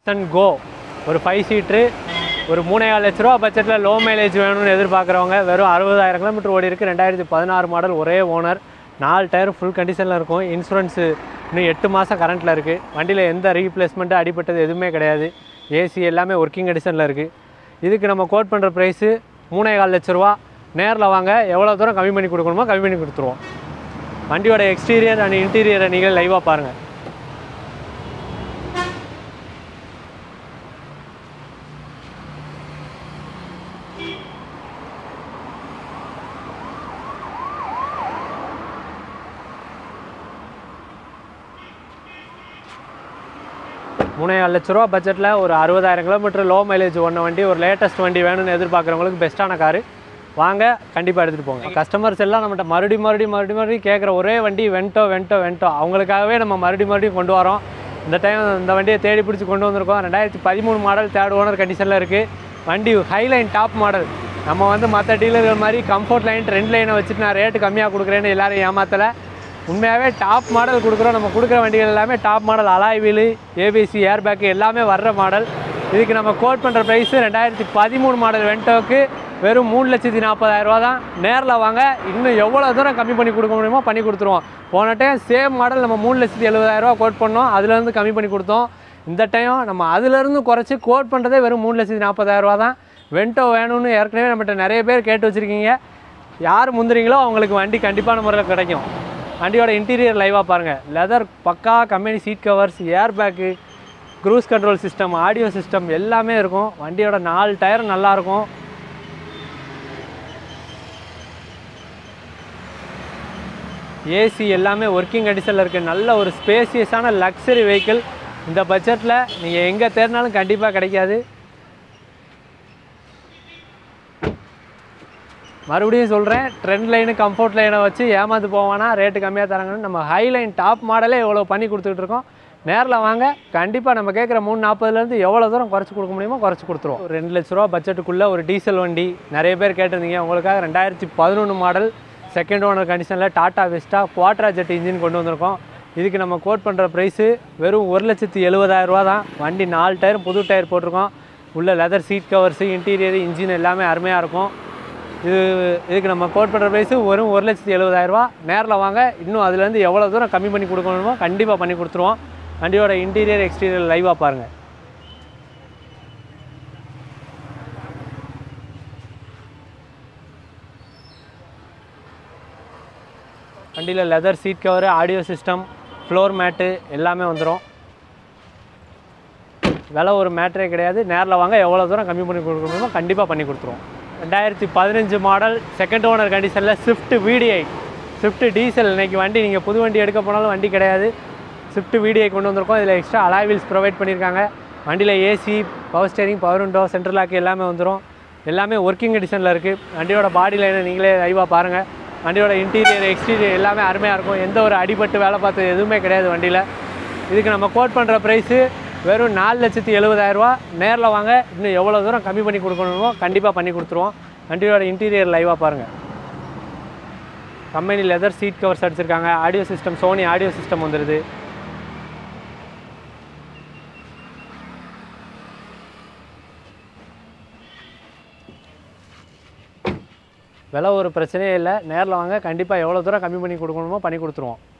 and கோ ஒரு five seater ஒரு மூணேகால் லட்ச ரூபா பட்ஜெட்டில் லோ மைலேஜ் வேணும்னு எதிர்பார்க்குறவங்க வெறும் அறுபதாயிரம் கிலோமீட்டர் ஓடி இருக்குது ரெண்டாயிரத்தி பதினாறு மாடல் ஒரே ஓனர் நாலு டயர் ஃபுல் கண்டிஷனில் இருக்கும் இன்சூரன்ஸு இன்னும் எட்டு மாதம் கரண்ட்டில் இருக்குது வண்டியில் எந்த ரீப்ளேஸ்மெண்ட்டு அடிபட்டது எதுவுமே கிடையாது ஏசி எல்லாமே ஒர்க்கிங் கண்டிஷனில் இருக்குது இதுக்கு நம்ம கோட் பண்ணுற ப்ரைஸு மூணே கால் லட்ச ரூபா நேரில் வாங்க எவ்வளோ தூரம் கம்மி பண்ணி கொடுக்கணுமோ கம்மி பண்ணி கொடுத்துருவோம் வண்டியோட எக்ஸ்டீரியர் அண்ட் இன்டீரியரை நீங்கள் லைவாக பாருங்கள் மூணே லட்ச ரூபா பட்ஜெட்டில் ஒரு அறுபதாயிரம் கிலோமீட்டர் லோ மைலேஜ் ஒன்று வண்டி ஒரு லேட்டஸ்ட் வண்டி வேணும்னு எதிர்பார்க்குறவங்களுக்கு பெஸ்ட்டான காரு வாங்க கண்டிப்பாக எடுத்துகிட்டு போங்க கஸ்டமர்ஸ் எல்லாம் நம்மகிட்ட மறுபடியும் மறுபடியும் மறுபடியும் மறுபடியும் கேட்குற ஒரே வண்டி வென்டோ வென்டோ வென்டோ அவங்களுக்காகவே நம்ம மறுபடியும் மறுபடியும் கொண்டு வரோம் இந்த டைம் இந்த வண்டியை தேடி பிடிச்சி கொண்டு வந்திருக்கோம் ரெண்டாயிரத்தி பதிமூணு மாடல் தேர்ட் ஓனர் கண்டிஷனில் இருக்குது வண்டி ஹைலைன் டாப் மாடல் நம்ம வந்து மற்ற டீலர்கள் மாதிரி கம்ஃபர்ட் லைன் ட்ரெண்ட் லைனை வச்சுட்டு நான் ரேட்டு கம்மியாக கொடுக்குறேன்னு எல்லாரும் ஏமாத்தலை உண்மையாகவே டாப் மாடல் கொடுக்குறோம் நம்ம கொடுக்குற வண்டிகள் எல்லாமே top model alloy wheel ABC air bag எல்லாமே வர்ற மாடல் இதுக்கு நம்ம கோட் பண்ணுற ப்ரைஸு ரெண்டாயிரத்தி பதிமூணு மாடல் வென்டோக்கு வெறும் மூணு லட்சத்தி நாற்பதாயிரரூவா தான் நேரில் வாங்க இன்னும் எவ்வளோ தூரம் கம்மி பண்ணி கொடுக்க முடியுமோ பண்ணி கொடுத்துருவோம் போன டைம் சேம் மாடல் நம்ம மூணு லட்சத்தி எழுபதாயிரரூவா கோட் பண்ணோம் அதுலேருந்து கம்மி பண்ணி கொடுத்தோம் இந்த டைம் நம்ம அதுலேருந்து குறைச்சி கோட் பண்ணுறதே வெறும் மூணு லட்சத்தி நாற்பதாயிரரூவா தான் வென்டோ வேணும்னு ஏற்கனவே நம்மகிட்ட நிறைய பேர் கேட்டு வச்சுருக்கீங்க யார் முந்துறீங்களோ அவங்களுக்கு வண்டி கண்டிப்பான முறையில் கிடைக்கும் வண்டியோட இன்டீரியர் லைவாக பாருங்கள் லெதர் பக்கா company seat covers air bag cruise control system audio system எல்லாமே இருக்கும் வண்டியோட நாலு டயரும் நல்லாயிருக்கும் ஏசி எல்லாமே ஒர்க்கிங் கண்டிஷனில் இருக்குது நல்ல ஒரு ஸ்பேசியஸான லக்ஸரி வெஹிக்கிள் இந்த பட்ஜெட்டில் நீங்கள் எங்கே தேடினாலும் கண்டிப்பாக கிடைக்காது மறுபடியும் சொல்கிறேன் ட்ரெண்ட் லைனு கம்ஃபர்ட் லைனை வச்சு ஏமாந்து போவானா ரேட்டு கம்மியாக தராங்கன்னு நம்ம ஹை லைன் டாப் மாடலே இவ்வளோ பண்ணி கொடுத்துக்கிட்டு இருக்கோம் நேரில் வாங்க கண்டிப்பாக நம்ம கேட்குற மூணு நாற்பதுலேருந்து எவ்வளோ தூரம் குறைச்சி கொடுக்க முடியுமோ குறைச்சி கொடுத்துருவோம் ஒரு ரெண்டு லட்ச ரூபா பட்ஜெட்டுக்குள்ளே ஒரு டீசல் வண்டி நிறைய பேர் கேட்டிருந்தீங்க உங்களுக்காக ரெண்டாயிரத்தி பதினொன்று மாடல் செகண்ட் ஓனர் கண்டிஷனில் Tata Vista Quadrajet engine கொண்டு வந்திருக்கோம் இதுக்கு நம்ம கோட் பண்ணுற ப்ரைஸு வெறும் ஒரு லட்சத்தி எழுபதாயிரரூவா தான் வண்டி நாலு டயர் புது டயர் போட்டிருக்கோம் உள்ள leather seat covers interior engine எல்லாமே அருமையாக இருக்கும் இது இதுக்கு நம்ம கோட் பண்ணுற ப்ரைஸு வெறும் ஒரு லட்சத்தி எழுபதாயிரரூவா நேரில் வாங்க இன்னும் அதுலேருந்து எவ்வளோ தூரம் கம்மி பண்ணி கொடுக்கணுமோ கண்டிப்பாக பண்ணி கொடுத்துருவோம் வண்டியோட இன்டீரியர் எக்ஸ்டீரியர் லைவாக பாருங்கள் வண்டியில் leather seat cover audio system floor mat எல்லாமே வந்துடும் விலை ஒரு மேட்டரே கிடையாது நேரில் வாங்க எவ்வளோ தூரம் கம்மி பண்ணி கொடுக்கணுமோ கண்டிப்பாக பண்ணி கொடுத்துருவோம் ரெண்டாயிரத்தி பதினஞ்சு மாடல் செகண்ட் ஓனர் கண்டிஷனில் ஸ்விஃப்ட் விடிஐ ஸ்விஃப்ட் டீசல் இன்னைக்கு வண்டி நீங்கள் புது வண்டி எடுக்க போனாலும் வண்டி கிடையாது ஸ்விஃப்ட் விடிஐ கொண்டு வந்திருக்கோம் இதில் எக்ஸ்ட்ரா அலாய் வீல்ஸ் ப்ரொவைட் பண்ணியிருக்காங்க வண்டியில் AC power steering power window central lock எல்லாமே வந்துடும் எல்லாமே ஒர்க்கிங் கண்டிஷனில் இருக்குது வண்டியோட பாடி லைனை நீங்களே லைவாக பாருங்கள் வண்டியோட இன்டீரியர் எக்ஸ்டீரியர் எல்லாமே அருமையாக இருக்கும் எந்த ஒரு அடிபட்டு வேலை பார்த்தது எதுவுமே கிடையாது வண்டியில் இதுக்கு நம்ம கோட் பண்ணுற ப்ரைஸு வெறும் நாலு லட்சத்தி எழுபதாயிரரூவா நேரில் வாங்க இன்னும் எவ்வளோ தூரம் கம்மி பண்ணி கொடுக்கணுமோ கண்டிப்பாக பண்ணி கொடுத்துருவோம் வண்டியோட இன்டீரியர் லைவாக பாருங்கள் கம்பெனி லெதர் சீட் கவர்ஸ் அடிச்சிருக்காங்க audio system Sony audio system வந்துடுது விலை ஒரு பிரச்சனையே இல்லை நேரில் வாங்க கண்டிப்பாக எவ்வளோ தூரம் கம்மி பண்ணி கொடுக்கணுமோ பண்ணி கொடுத்துருவோம்